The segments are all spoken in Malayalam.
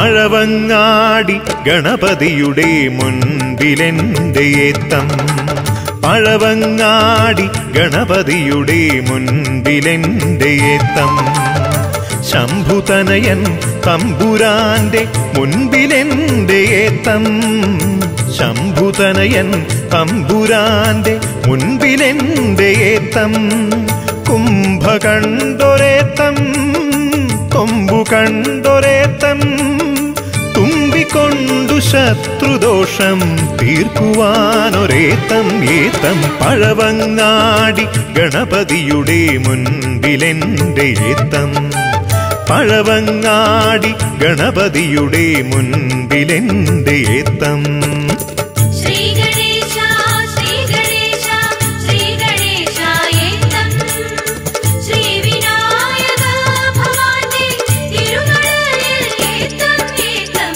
പഴവങ്ങാടി ഗണപതിയുടെ മുൻപിലെന്റെ ഏത്തം പഴവങ്ങാടി ഗണപതിയുടെ മുൻപിലെന്റെ ഏത്തം ശംഭുതനയൻ തമ്പുരാന്റെ മുൻപിലെന്റെ ഏത്തം ശംഭുതനയൻ തമ്പുരാന്റെ മുൻപിലെന്റെ ഏത്തം കുംഭ കണ്ടൊരേത്തം കൊമ്പു കണ്ടൊരേത്തം തുമ്പിക്കൊണ്ടു ശത്രുദോഷം തീർക്കുവാനൊരേത്തം ഏത്തം പഴവങ്ങാടി ഗണപതിയുടെ മുൻപിലെന്റെ ഏത്തം പഴവങ്ങാടി ഗണപതിയുടെ മുൻപിലെന്റെ ഏത്തം ശ്രീ ഗണേശ ശ്രീ ഗണേശ ശ്രീ ഗണേശായേത്തം ശ്രീ വിനായക ഭവാന്റെ തിരുനടയിൽ ഏത്തം ഏത്തം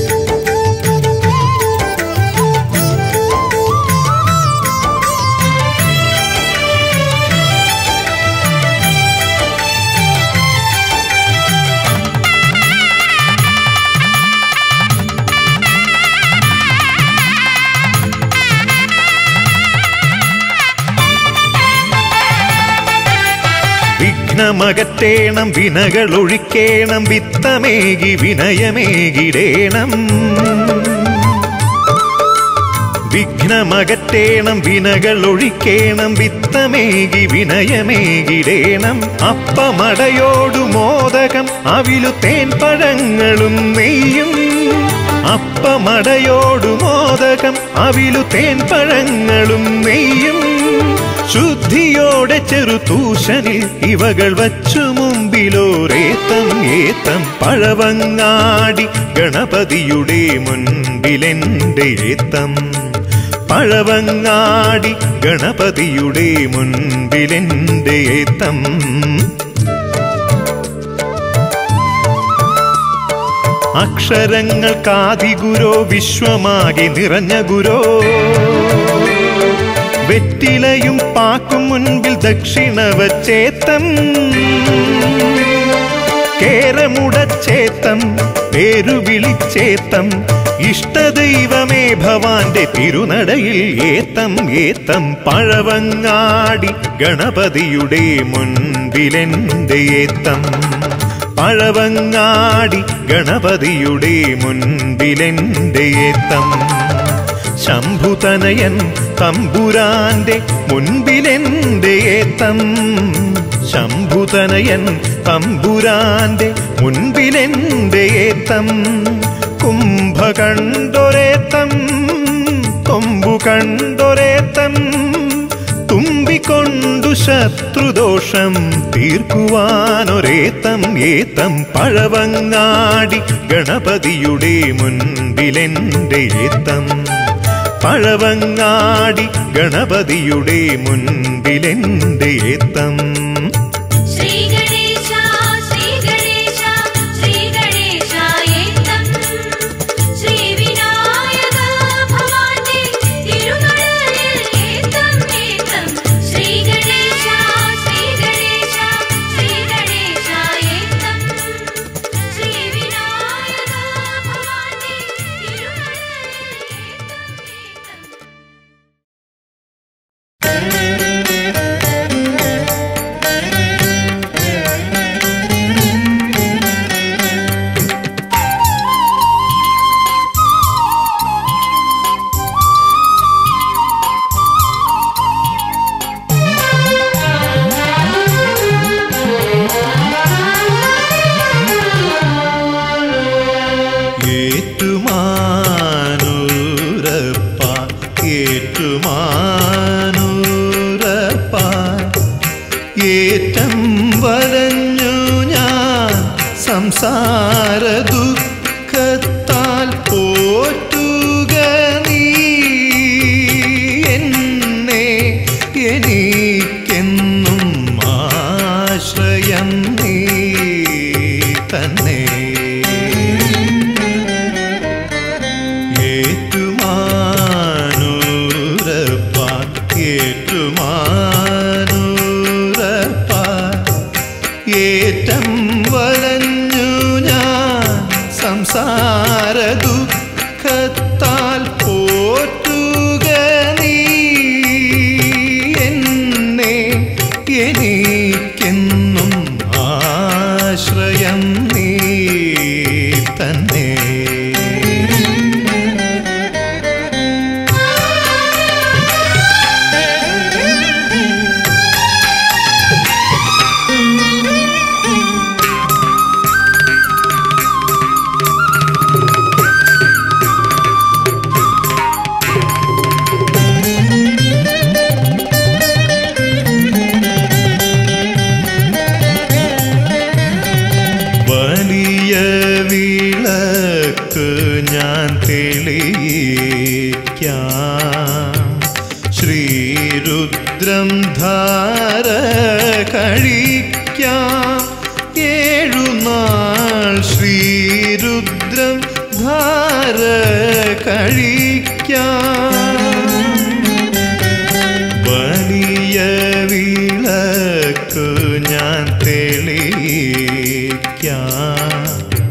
വിഘ്നമകറ്റേണം വിനകൾ ഒഴിക്കേണം വിത്തമേകി വിനയമേകിടേണം വിഘ്നമകറ്റേണം വിനകൾ ഒഴിക്കേണം വിത്തമേകി വിനയമേകിടേണം അപ്പമടയോടു മോദകം അവിലു തേൻപഴങ്ങളും നെയ്യും അപ്പമടയോടു മോദകം അവിലു തേൻപഴങ്ങളും നെയ്യും ശുദ്ധിയോടെ ചെറുതൂശനിൽ ഇവകൾ വച്ചു മുമ്പിലോരേത്തം ഏത്തം പഴവങ്ങാടി ഗണപതിയുടെ മുൻപിലെന്റെ ഏത്തം പഴവങ്ങാടി ഗണപതിയുടെ മുൻപിലെന്റെ ഏത്തം അക്ഷരങ്ങൾക്കാദി ഗുരോ വിശ്വമാകെ നിറഞ്ഞ ഗുരോ വെറ്റിലയും പാക്കും മുൻപിൽ ദക്ഷിണ വച്ചേത്തം കേരമുടച്ചേത്തം പേരുവിളിച്ചേത്തം ഇഷ്ടദൈവമേ ഭവാന്റെ തിരുനടയിൽ ഏത്തം ഏത്തം പഴവങ്ങാടി ഗണപതിയുടെ മുൻപിലെന്റെ ഏത്തം പഴവങ്ങാടി ഗണപതിയുടെ മുൻപിലെന്റെ ഏത്തം ശംഭുതനയൻ തമ്പുരാന്റെ മുൻപിലെന്റെ ഏത്തം ശംഭുതനയൻ തമ്പുരാന്റെ മുൻപിലെന്റെ ഏത്തം കുംഭ കണ്ടൊരേത്തം കൊമ്പു കണ്ടൊരേത്തം തുമ്പിക്കൊണ്ടു ശത്രുദോഷം തീർക്കുവാനൊരേത്തം ഏത്തം പഴവങ്ങാടി ഗണപതിയുടെ മുൻപിലെന്റെ ഏത്തം പഴവങ്ങാടി ഗണപതിയുടെ മുൻപിലെന്റെ ഏത്തം ശ്രീ ഗണേശ ശ്രീ ഗണേശ ശ്രീ ഗണേശായേത്തം ശ്രീ വിനായക ഭവാന്റെ തിരുനടയിൽ ഏത്തം ഏത്തം ശ്രീ ഗണേശ ശ്രീ ഗണേശ ശ്രീ ഗണേശായേത്തം ശ്രീ വിനായക ഭവാന്റെ തിരുനടയിൽ ഏത്തം ഏത്തം ഏറ്റുമാനൂരപ്പ ഏറ്റുമാനൂരപ്പ ഏറ്റം വരഞ്ഞു ഞാൻ സംസാര ദുഃഖത്താൽ പോറ്റുക നീ എന്നെ എനിക്കെന്നും ആശ്രയം നീ തന്നെ ഏറ്റുമാനൂരപ്പ ഏറ്റുമാനൂരപ്പ ഏറ്റം വലഞ്ഞു ഞാൻ സംസാര ദുഃഖത്താൽ പോറ്റുക നീ എന്നെ എനിക്കെന്നും ആശ്രയം നീ തന്നെ വലിയ വിളക്ക് ഞാൻ തെളിയിക്കാം ശ്രീരുദ്രം ധാര കഴിക്കാം ഏഴുനാൾ ശ്രീരുദ്രം ധാര കഴിക്കാം വലിയ വിളക്ക് ഞാൻ തെളിയിക്കാം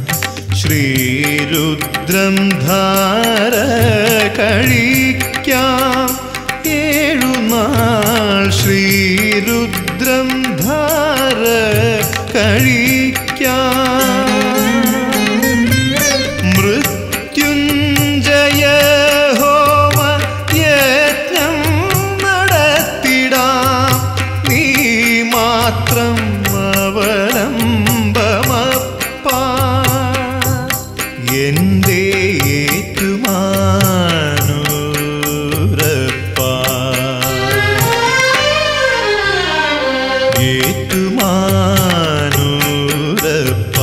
ശ്രീരുദ്രം ധാര കഴിക്കാം ഏഴുനാൾ ശ്രീരുദ്രം ധാര കഴിക്കാം മൃത്യുഞ്ജയ ഹോമ യജ്ഞം നടത്തിടാം നീ മാത്രം അവലംബമപ്പ എൻ്റെ ഏറ്റുമാനൂരപ്പ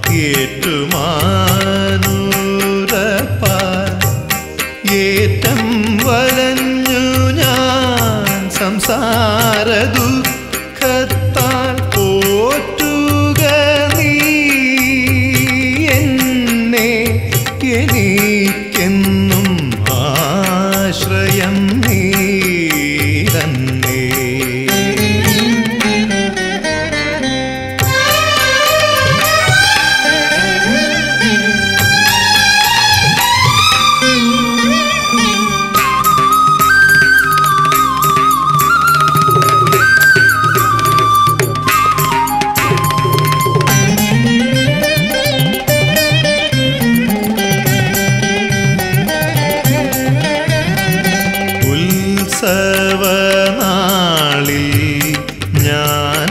ഏറ്റുമാനൂരപ്പ ഏറ്റുമാനൂരപ്പ ഏറ്റം വലഞ്ഞു ഞാൻ സംസാര ദുഃഖത്താൽ പോറ്റുക നീ എന്നെ എനിക്കെന്നും ആശ്രയം നീ തന്നെ ഉത്സവനാളിൽ ഞാൻ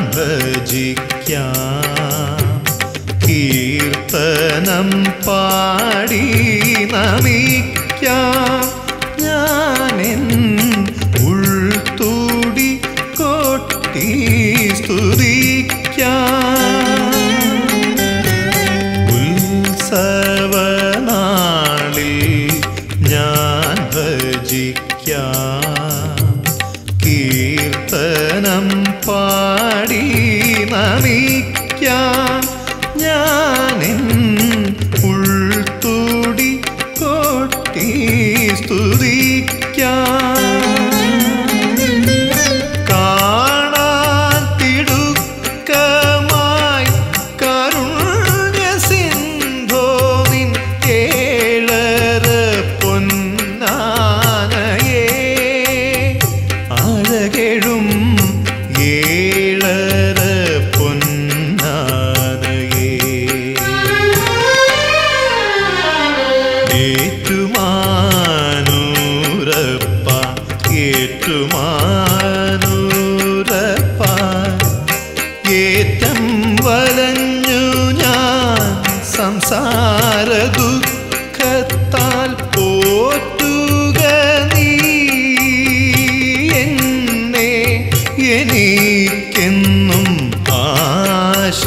ഭജിക്കാം കീർത്തനം പാടി നമിക്കാം ഞാനെൻ ഉൾത്തൂടി കൊട്ടി സ്തുതിക്കാം ഉത്സവനാളിൽ ഞാൻ ഭജിക്കാം കീർത്തനം പാടി നമിക്കാം ഞാനെൻ ഉൾത്തൂടി കൊട്ടി സ്തുതിക്കാം കാണാൻ തിടുക്കമായി കരുണ്യ സിന്ധോവിൻ ഏഴര പൊന്നാനയേ അഴകെഴും ഏഴര പൊന്നാനയേ ഏറ്റുമാനൂരപ്പ ഏറ്റുമാനൂരപ്പ ഏറ്റം വലഞ്ഞു ഞാൻ സംസാര ദുഃഖത്താൽ പോറ്റുക നീ എന്നെ എനിക്കെന്നും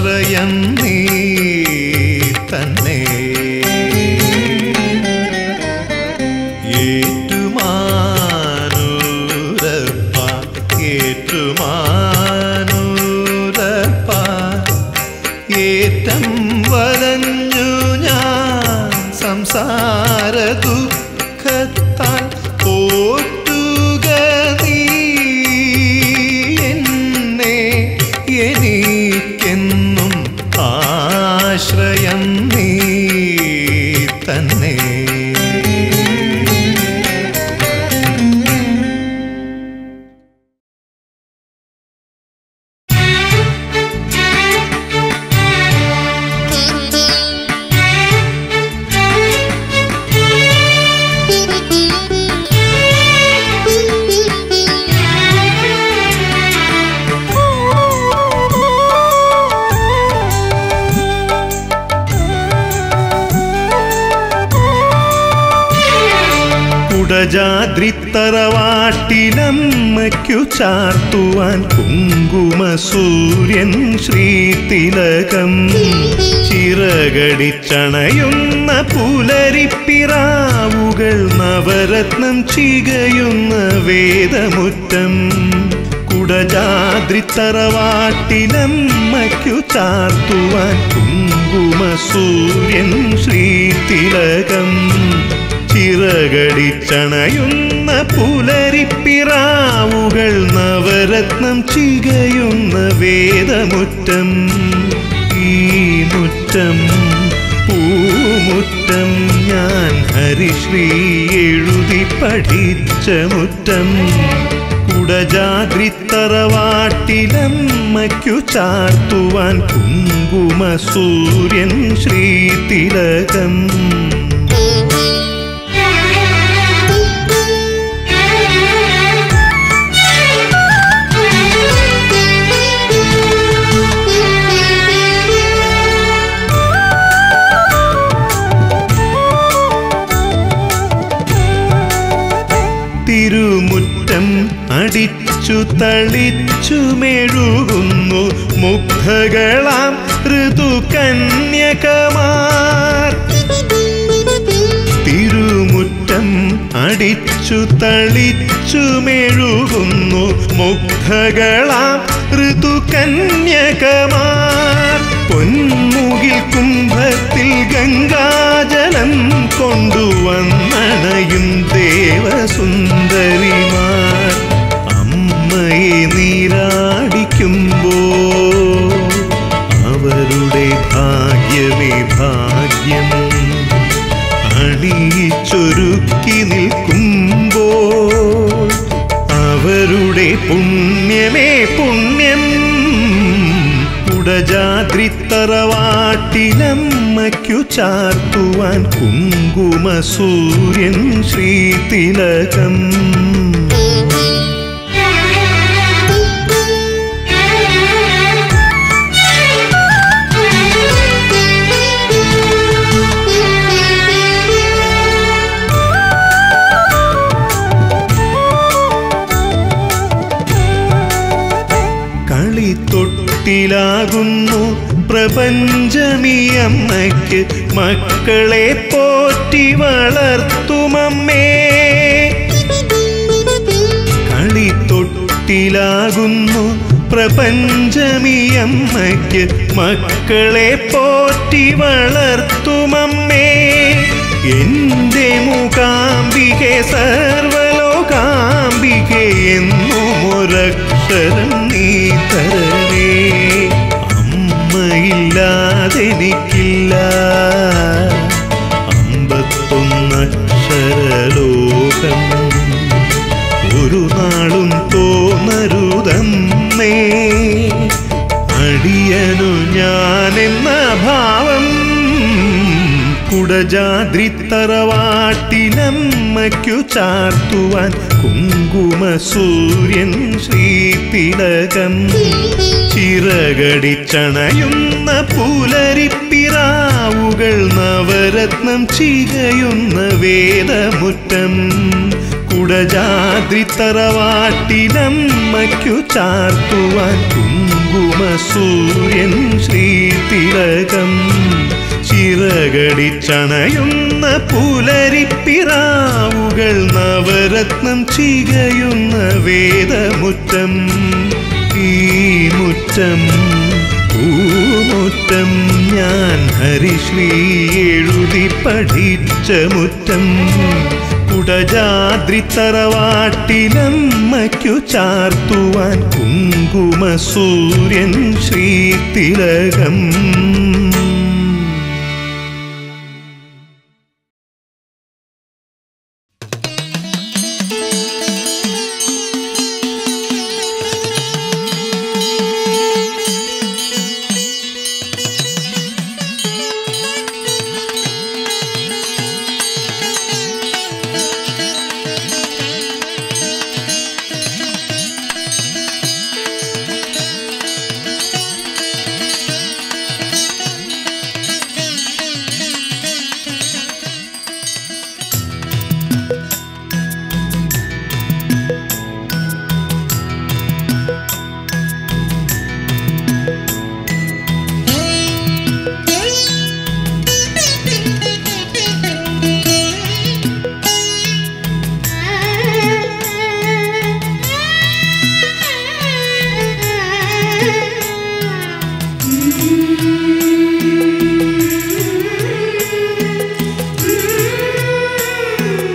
ആശ്രയം നീ തന്നെ തന്നെ കുടജാദ്രിത്തറവാട്ടിലമ്മയ്ക്കു ചാർത്തുവാൻ കുങ്കുമ സൂര്യൻ ശ്രീതിലകം ചിറകടിച്ചണയുന്ന പുലരിപ്പിറാവുകൾ നവരത്നം ചികയുന്ന വേദമുറ്റം കുടജാദ്രിത്തറവാട്ടിലമ്മയ്ക്കു ചാർത്തുവാൻ കുങ്കുമ സൂര്യൻ ശ്രീതിലകം ചിറകടിച്ചണയുന്ന പുലരിപ്പിറാവുകൾ നവരത്നം ചികയുന്ന വേദമുറ്റം ഈ മുറ്റം പൂമുറ്റം ഞാൻ ഹരിശ്രീ എഴുതി പഠിച്ച മുറ്റം കുടജാദ്രിത്തറവാട്ടിലമ്മയ്ക്കു ചാർത്തുവാൻ കുങ്കുമ സൂര്യൻ ശ്രീതിലകം തിരുമുറ്റം അടിച്ചു തളിച്ചു മെഴുകുന്നു മുഗ്ധകളാം ഋതുകന്യകമാർ തിരുമുറ്റം അടിച്ചു തളിച്ചു മെഴുകുന്നു മുഗ്ധകളാം ഋതുകന്യകമാർ പൊന്മുകിൽ കുംഭത്തിൽ ഗംഗാജലം കൊണ്ടുവന്നണയും ദേവസുന്ദരിമാർ അമ്മയെ നീരാടിക്കുമ്പോ അവരുടെ ഭാഗ്യമേ ഭാഗ്യം അണിയിച്ചൊരുക്കി നിൽക്കുമ്പോൾ അവരുടെ പുണ്യമേ പുണ്യം കുടജാദ്രിത്തറവാട്ടിലമ്മയ്ക്കു ചാർത്തുവാൻ കുങ്കുമ സൂര്യൻ ശ്രീതിലകം കളി തൊട്ടിലാകുന്നു പ്രപഞ്ചമിയമ്മയ്ക്ക് മക്കളെ പോറ്റി വളർത്തുമമ്മേ കളി തൊട്ടിലാകുന്നു പ്രപഞ്ചമിയമ്മയ്ക്ക് മക്കളെ പോറ്റി വളർത്തുമമ്മേ എന്റെ മൂകാംബികെ സർവലോകാംബികെ എന്നും ഒരക്ഷരം നീ തരണേ അമ്മയില്ലാതെനിക്കില്ല അമ്പത്തൊന്നക്ഷരലോകം ഒരു നാളും തോന്നരുതമ്മേ അടിയനു ഞാനെന്ന ഭാവം കുടജാദ്രിത്തറവാട്ടിലമ്മയ്ക്കു ചാർത്തുവാൻ കുങ്കുമ സൂര്യൻ ശ്രീതിലകം ചിറകടിച്ചണയുന്ന പുലരിപ്പിറാവുകൾ നവരത്നം ചികയുന്ന വേദമുറ്റം കുടജാദ്രിത്തറവാട്ടിലമ്മയ്ക്കു ചാർത്തുവാൻ കുങ്കുമ സൂര്യൻ ശ്രീതിലകം ചിറകടിച്ചണയുന്ന പുലരിപ്പിറാവുകൾ നവരത്നം ചികയുന്ന വേദമുറ്റം ഈ മുറ്റം പൂമുറ്റം ഞാൻ ഹരിശ്രീ എഴുതി പഠിച്ച മുറ്റം കുടജാദ്രിത്തറവാട്ടിലമ്മയ്ക്കു ചാർത്തുവാൻ കുങ്കുമ സൂര്യൻ ശ്രീതിലകം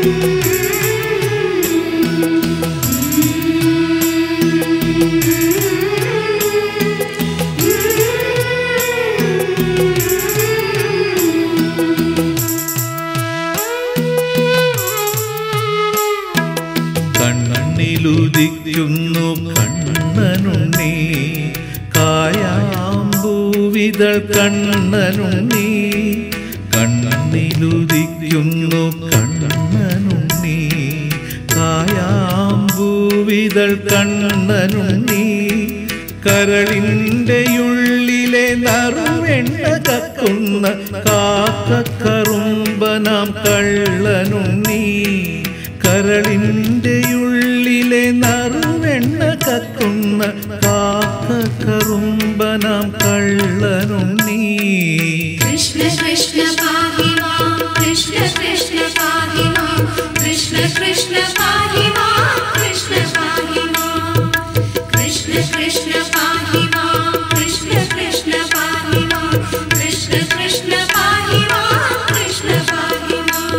കണ്ണിലുദിക്കുന്നു കണ്ണനുണ്ണി കായാമ്പൂവിതൾ കണ്ണനുണ്ണി കണ്ണിലുദിക്കുന്നു കണ്ണനുണ്ണി കായാമ്പൂവിതൾ കണ്ണനുണ്ണി കരളിൻ്റെ ഉള്ളിലെ നറുവെണ്ണ കക്കുന്ന കാക്കക്കറുമ്പനാം കള്ളനുണ്ണി കരളിൻ്റെ ഉള്ളിലെ നറുവെണ്ണ കക്കുന്ന കാക്കക്കറുമ്പനാം കള്ളനുണ്ണി कृष्ण कृष्ण पाहि मां कृष्ण कृष्ण पाहि मां कृष्ण कृष्ण पाहि मां कृष्ण पाहि मां कृष्ण कृष्ण पाहि मां कृष्ण कृष्ण पाहि मां कृष्ण कृष्ण पाहि मां कृष्ण पाहि मां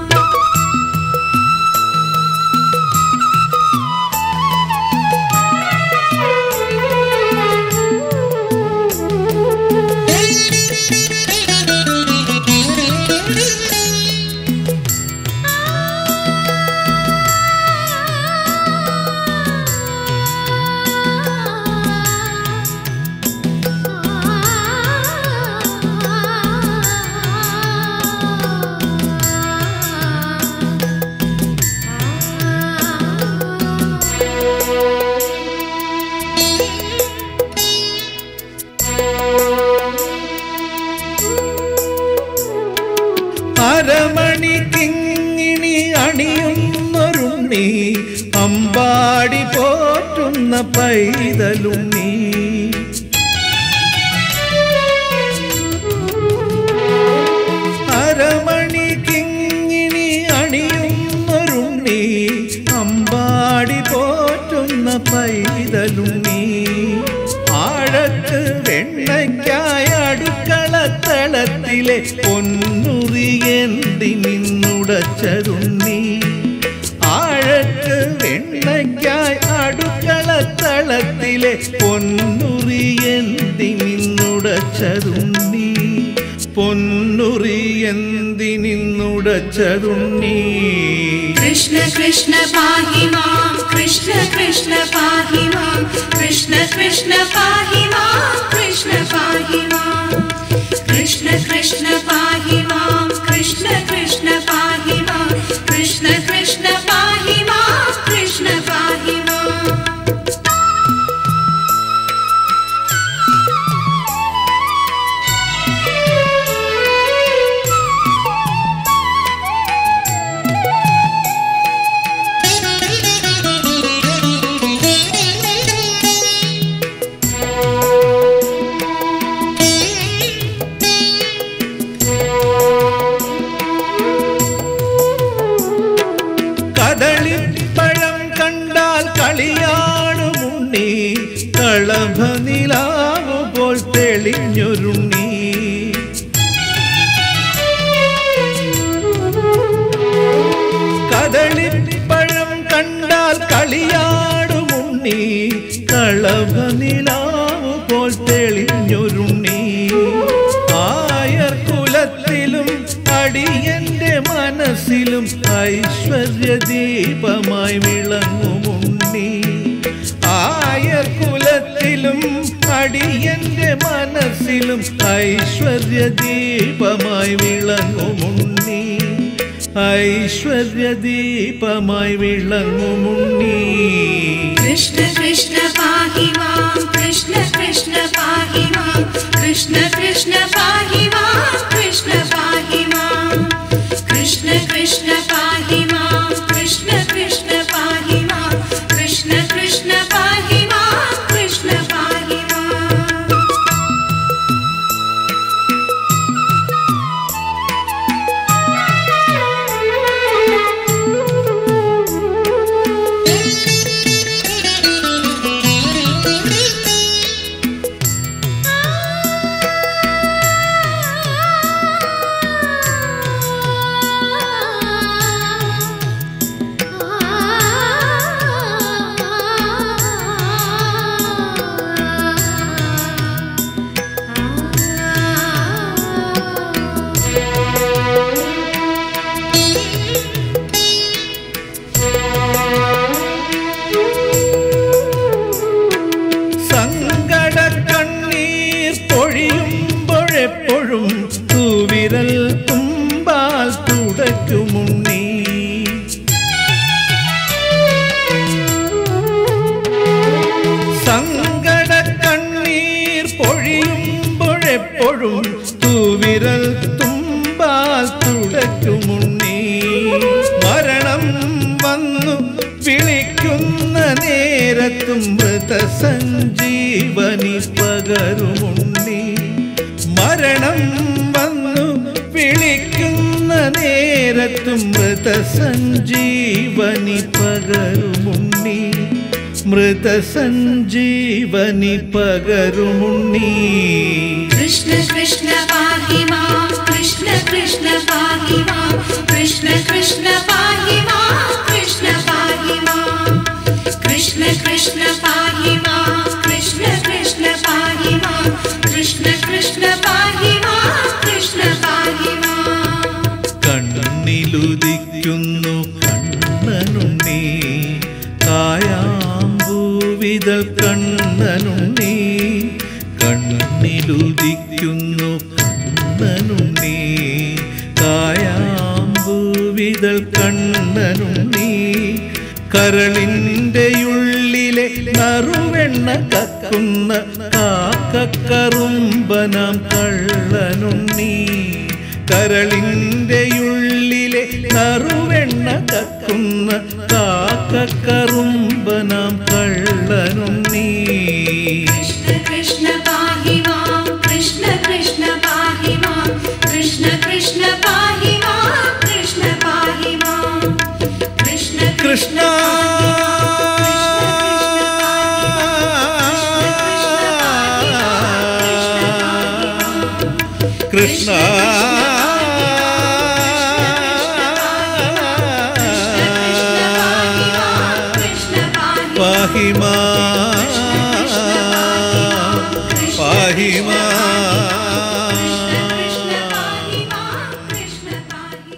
അരമണി കിങ്ങിണി അണിയുന്നൊരുണ്ണി അമ്പാടി പോറ്റുന്ന പൈതലുണ്ണി അരമണി കിങ്ങിണി അണിയുന്നൊരുണ്ണി അമ്പാടി പോറ്റുന്ന പൈതലുണ്ണി ആഴത്ത് വെണ്ണയ്ക്കായ അടുക്കളത്തളത്തിലെ പൊന്നുറിയേന്തി നിന്നുടച്ചതുണ്ണി ആഴത്ത് വെണ്ണയ്ക്കായി അടുക്കളത്തളത്തിലെ പൊന്നുറിയേന്തി നിന്നുടച്ചതുണ്ണി പൊന്നുറിയെന്തി നിന്നുടച്ചതുണ്ണി कृष्ण कृष्ण पाहि मां कृष्ण कृष्ण पाहि मां कृष्ण कृष्ण पाहि मां कृष्ण पाहि मां कृष्ण कृष्ण पाहि मां कृष्ण कृष्ण पाहि मां कृष्ण कृष्ण पाहि मां कृष्ण पाहि मां കദളിപ്പഴം കണ്ടാൽ കളിയാടുമുണ്ണി കളഭ നിലാവ് പോൽ തെളിഞ്ഞൊരുണ്ണി കദളിപ്പഴം കണ്ടാൽ കളിയാടുമുണ്ണി കളഭ നിലാവ് പോൽ തെളിഞ്ഞൊരുണ്ണി ആയർ കുലത്തിലും അടിയന്റെ മനസ്സിലും ഐശ്വര്യദീപമായി വിളങ്ങുമുണ്ണി ആയർ കുലത്തിലും അടിയന്റെ മനസ്സിലും ഐശ്വര്യദീപമായി വിളങ്ങുമുണ്ണി ഐശ്വര്യദീപമായി വിളങ്ങുമുണ്ണി कृष्ण कृष्ण पाहि मां कृष्ण कृष्ण पाहि मां कृष्ण कृष्ण पाहि मां कृष्ण पाहि मां कृष्ण कृष्ण पाहि मां कृष्ण कृष्ण पाहि मां कृष्ण कृष्ण पाहि मां कृष्ण पाहि मां തുടയ്ക്കുമുണ്ണി സങ്കട കണ്ണീർ പൊഴിയുമ്പോഴെപ്പോഴും തൂവിരൽ തുമ്പാൽ തുടയ്ക്കുമുണ്ണി മരണം വന്നു വിളിക്കുന്ന നേരത്തും മൃതസഞ്ജീവനി പകരുമുണ്ണി മരണം വന്നു വിളിക്കുന്ന നേരത്തും മൃതസഞ്ജീവനി പകരുമുണ്ണി മൃതസഞ്ജീവനി പകരുമുണ്ണി कृष्ण कृष्ण पाहि मां कृष्ण कृष्ण पाहि मां कृष्ण कृष्ण पाहि मां कृष्ण पाहि मां कृष्ण कृष्ण पाहि मां कृष्ण कृष्ण पाहि मां कृष्ण कृष्ण पाहि मां कृष्ण पाहि मां കണ്ണിലുദിക്കുന്നു കണ്ണനുണ്ണി കായാമ്പൂവിതൾ കണ്ണനുണ്ണി കണ്ണിലുദിക്കുന്നു കണ്ണനുണ്ണി കായാമ്പൂവിതൾ കണ്ണനുണ്ണി കരളിൻ്റെ ഉള്ളിലെ നറുവെണ്ണ കക്കുന്ന കാക്കക്കറുമ്പനാം കള്ളനുണ്ണി കരളിൻ്റെ ഉള്ളിലെ നറുവെണ്ണ കക്കുന്ന കാക്കക്കറുമ്പനാം കള്ളനുണ്ണി कृष्ण कृष्ण पाहि मां कृष्ण कृष्ण पाहि मां कृष्ण कृष्ण पाहि मां कृष्ण पाहि मां कृष्ण കൃഷ്ണ കൃഷ്ണ कृष्ण पाहि പാഹി മാ പാഹി മാ कृष्ण पाहि मां कृष्ण पाहि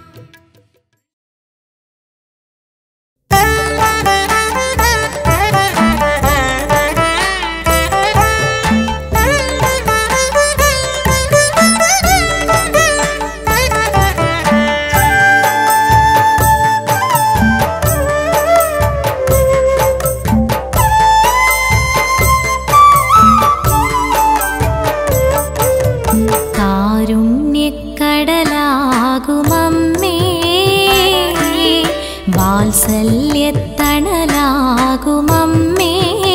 കാരുണ്യക്കടലാകുമമ്മേ വാത്സല്യത്തണലാകുമമ്മേ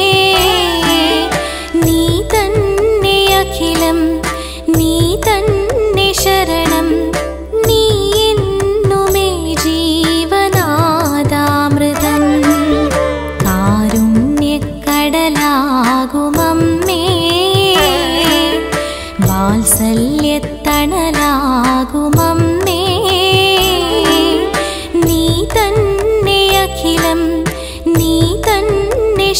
നീ തന്നെ അഖിലം നീ തന്നെ ശരണം നീ എന്നുമേ ജീവനാദാമൃതം കാരുണ്യക്കടലാകുമമ്മേ വാത്സല്യത്തണലാകുമമ്മേ നീ തന്നെ അഖിലം നീ തന്നെ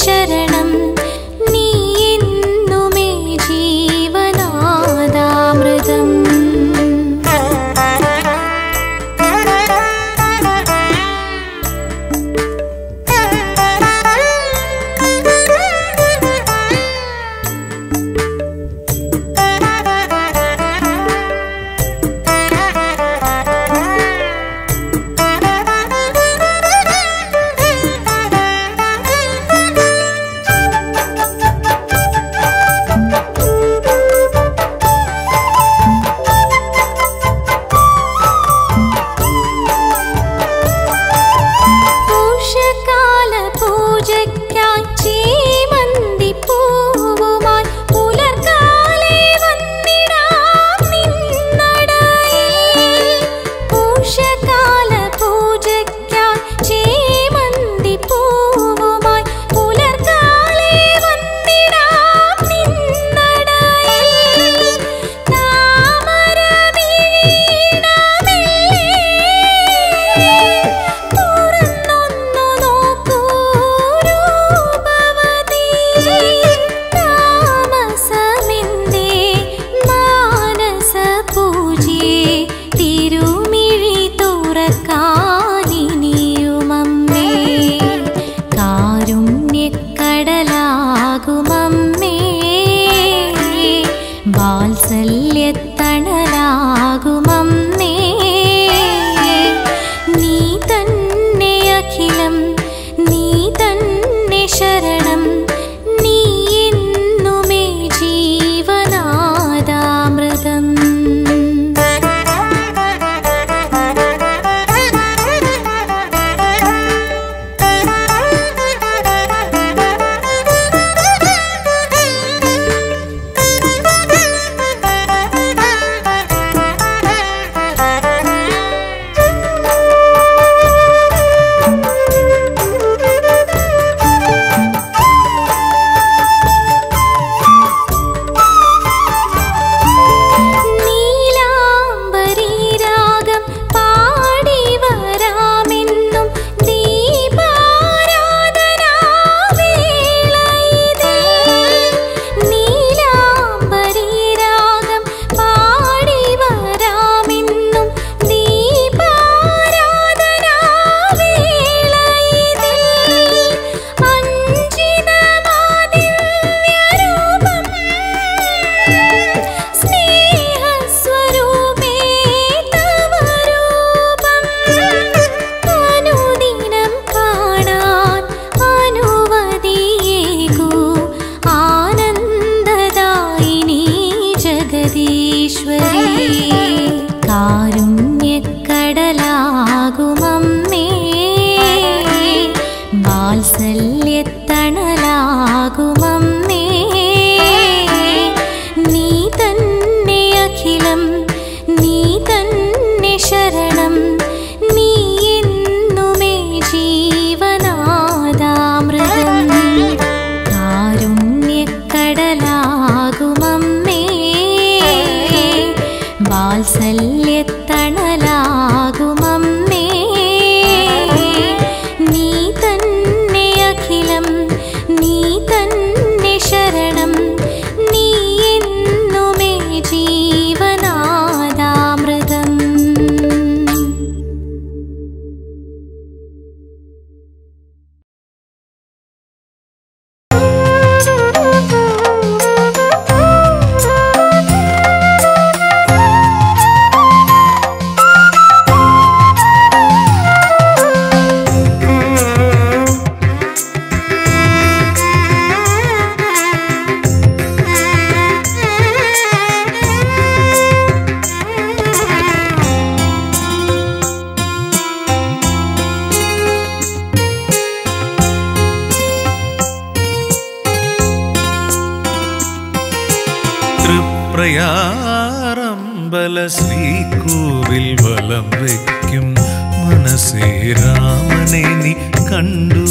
തൃപ്രയാറമ്പല ശ്രീകോവിൽ വലം വയ്ക്കും മനസ്സേ രാമനെ നീ കണ്ടു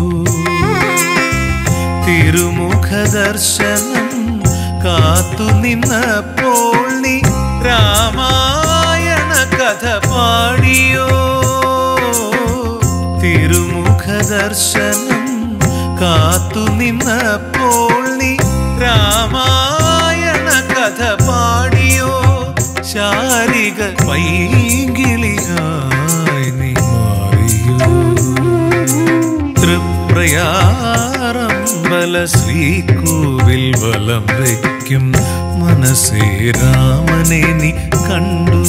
തിരുമുഖ ദർശനം കാത്തു നിന്നപ്പോൾ നീ രാമായണ കഥ പാടിയോ തിരുമുഖ ദർശനം കാത്തു നിന്നപ്പോൾ നീ രാമായണ കഥ പാടിയോ ശാരിക പൈങ്കിളിയായി നീ മാറിയോ തൃപ്രയാറമ്പല ശ്രീകോവിൽ വലം വയ്ക്കും മനസ്സേ രാമനെ നീ കണ്ടു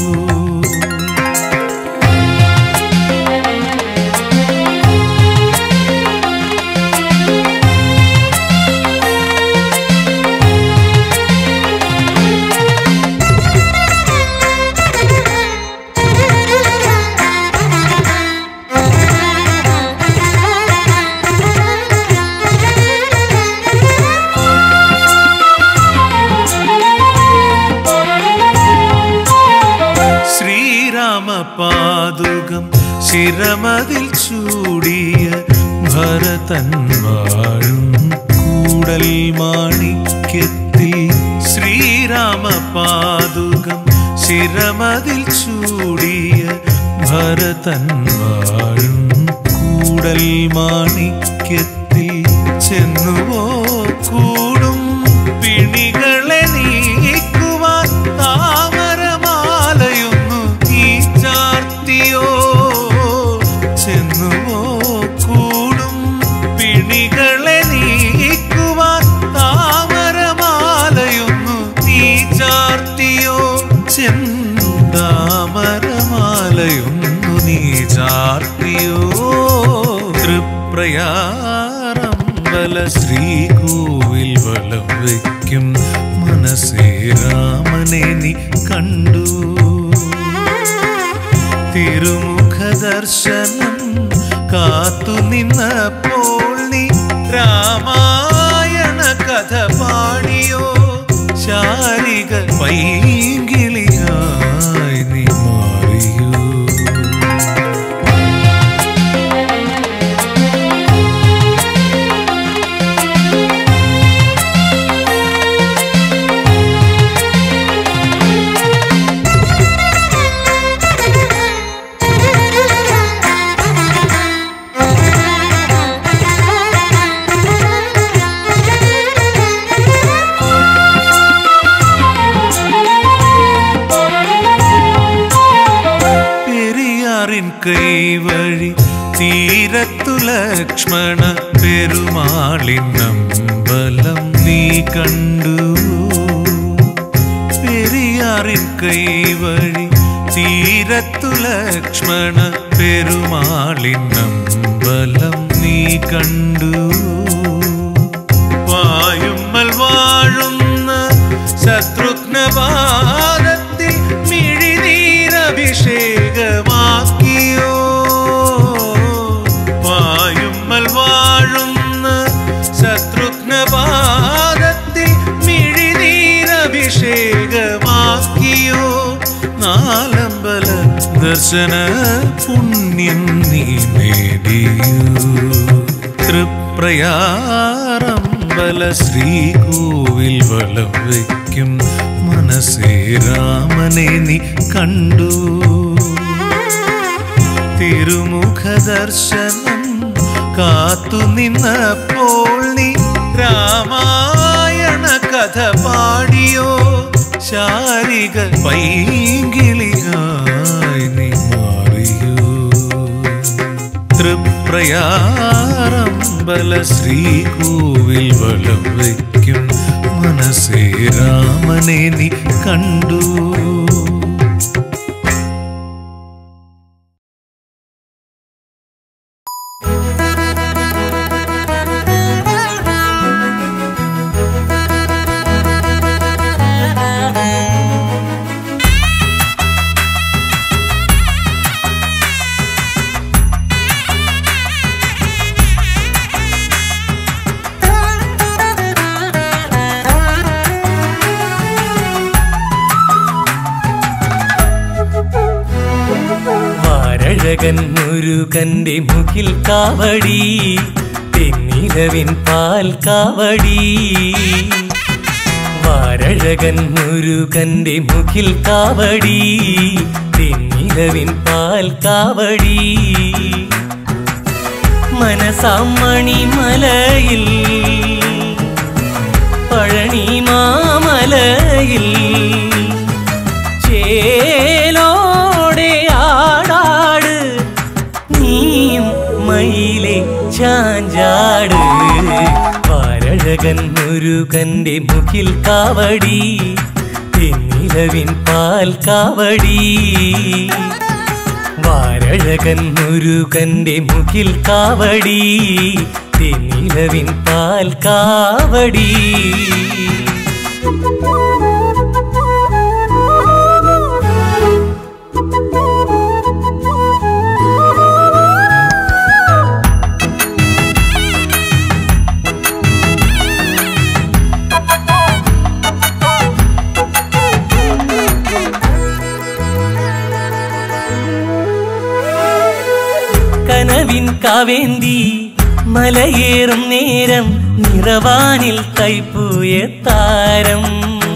ശ്രീരാമപാദുകം ശിരമതിൽ ചൂടിയ ഭരതൻ വാഴും കൂടൽ മാണിക്യത്തിൽ ശ്രീരാമപാദുകം ശിരമതിൽ ചൂടിയ ഭരതൻ വാഴും കൂടൽ മാണിക്യത്തിൽ ചെന്നുവോ കൂടും പിണികളെ നീക്കുവാൻ താമരമാലയൊന്നു നീ ചാർത്തിയോ ചെന്നുവോ കൂടും പിണികളെ നീക്കുവാൻ താമരമാലയൊന്നു നീ ചാർത്തിയോ ചെന്താമരമാലയൊന്നു നീ ചാർത്തിയോ തൃപ്രയാറമ്പല ശ്രീകോവിൽ വലം വയ്ക്കും മനസ്സേ രാമനെ നീ കണ്ടു തിരുമുഖ ദർശനം കാത്തു നിന്നപ്പോൾ നീ രാമായണ കഥ പാടിയോ ശാരിക പൈങ്കിളിയായി നീ മാറിയോ പെരിയാറിൻ കൈവഴി തീരത്തു ലക്ഷ്മണ പെരുമാളിനമ്പലം നീ കണ്ടു പെരിയാറിൻ കൈവഴി തീരത്തു ലക്ഷ്മണ പെരുമാളിനമ്പലം നീ കണ്ടു വായുമ്മൽ വാഴുന്ന ശത്രുഘ്നപാദത്തിൽ മിഴിനീരഭിഷേകമാക്കിയോ വായുമ്മൽ വാഴുന്ന ശത്രുഘ്നപാദത്തിൽ മിഴിനീരഭിഷേകമാക്കിയോ നാലമ്പല ദർശന പുണ്യം നീ നേടിയോ തൃപ്രയാറമ്പല ശ്രീകോവിൽ വലം വയ്ക്കും മനസ്സേ രാമനെ നീ കണ്ടു തിരുമുഖ ദർശനം കാത്തു നിന്നപ്പോൾ നീ രാമായണ കഥ പാടിയോ ശാരിക പൈങ്കിളിയായി നീ മാറിയോ തൃപ്രയാറമ്പല ശ്രീകോവിൽ വലം വയ്ക്കും മനസ്സേ രാമനെ നീ കണ്ടു Thank you. വാരഴകൻ മുരുകന്റെ മുകിൽ കാവടി തെന്നിലവിൻ പാൽ കാവടി വാരഴകൻ മുരുകന്റെ മുകിൽ കാവടി തെന്നിലവിൻ പാൽ കാവടി മനസാം മണിമലയിൽ പഴനി മാമലയിൽ ചേലോടെ ആടാട് നീയും മയിലെ ചാഞ്ചാട് വാരഴകൻ മുരുകന്റെ മുകിൽ കാവടി തെന്നിലവിൻ പാൽ കാവടി വാരഴകൻ മുരുകന്റെ മുകിൽ കാവടി തെന്നിലവിൻ പാൽ കാവടി കനവിൻ കാവേന്തി മലയേറും നേരം നിറവാനിൽ കൈപ്പൂയ താരം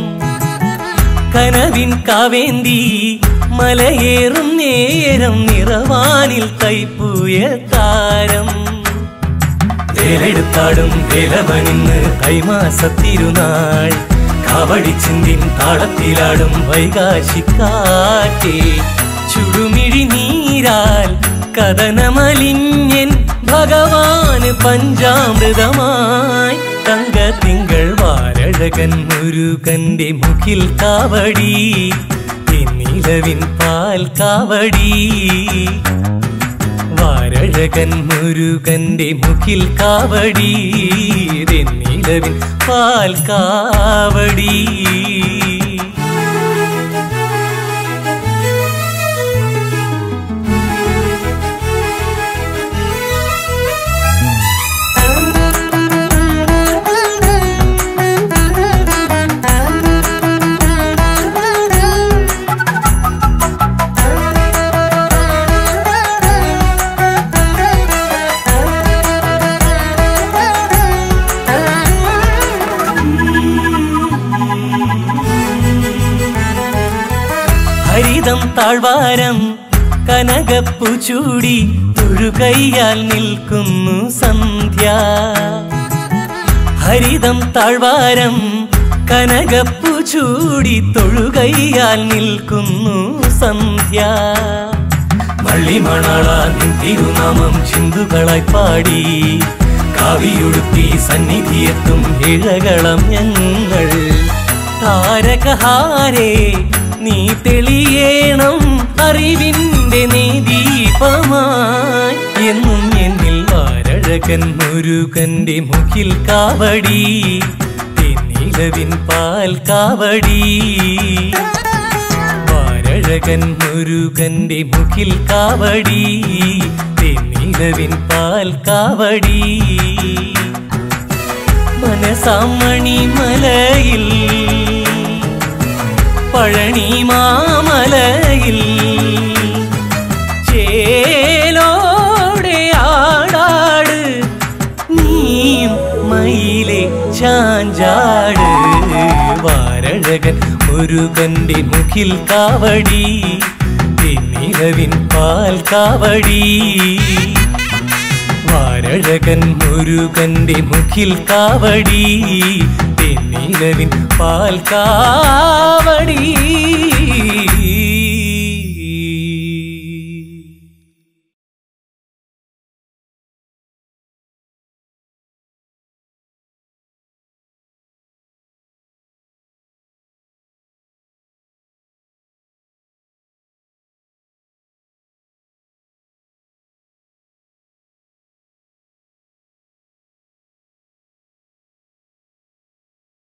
കനവിൻ കാവേന്തി മലയേറും നേരം നിറവാനിൽ കൈപ്പൂയ താരം വേലെടുത്താടും വേലവനിന്ന് കൈമാസത്തിരുനാൾ കാവടി ചിന്തിൻ താളത്തിലാടും വൈകാശിക്കാറ്റേ ചുടുമിഴി നീരാൽ കഥനമലിഞ്ഞൻ ഭഗവാന് പഞ്ചാമൃതമായി തങ്ക തിങ്കൾ വാരഴകൻ മുരുകന്റെ മുഖിൽ കാവടി നിലവിൻ പാൽ കാവടി വാരഴകൻ മുരുകന്റെ മുഖിൽ കാവടി നിലവിൻ പാൽ കാവടി ഹരിതം താഴ്വാരം കനകപ്പു ചൂടി തൊഴുകയ്യാൽ നിൽക്കുന്നു സന്ധ്യ ഹരിതം താഴ്വാരം കനകപ്പു ചൂടി തൊഴുകയ്യാൽ നിൽക്കുന്നു സന്ധ്യ വള്ളിമണാള നിൻ തിരുനാമം ചിന്തുകളായി പാടി കാവിയുടുത്തി സന്നിധിയെത്തും ഇഴകളം ഞങ്ങൾ താരകഹാരേ നീ തെളിയേണം അറിവിന്റെ നീ ദീപമായി എന്നും എന്നിൽ വാരഴകൻ മുരുകന്റെ മുഖിൽ കാവടി തെന്നിലവിൻ പാൽ കാവടി വാരഴകൻ മുരുകന്റെ മുഖിൽ കാവടി തെന്നിലവിൻ പാൽ കാവടി മനസാം മണിമലയിൽ പഴനി മാമലയിൽ ചേലോടെ ആടാട് നീയും മയിലെ ചാഞ്ചാട് വാരഴകൻ മുരുകന്റെ മുഖിൽ കാവടി നിലവിൻ പാൽ കാവടി വാരഴകൻ മുരുകന്റെ മുഖിൽ കാവടി നിലവിൻ പാൽ കാവടി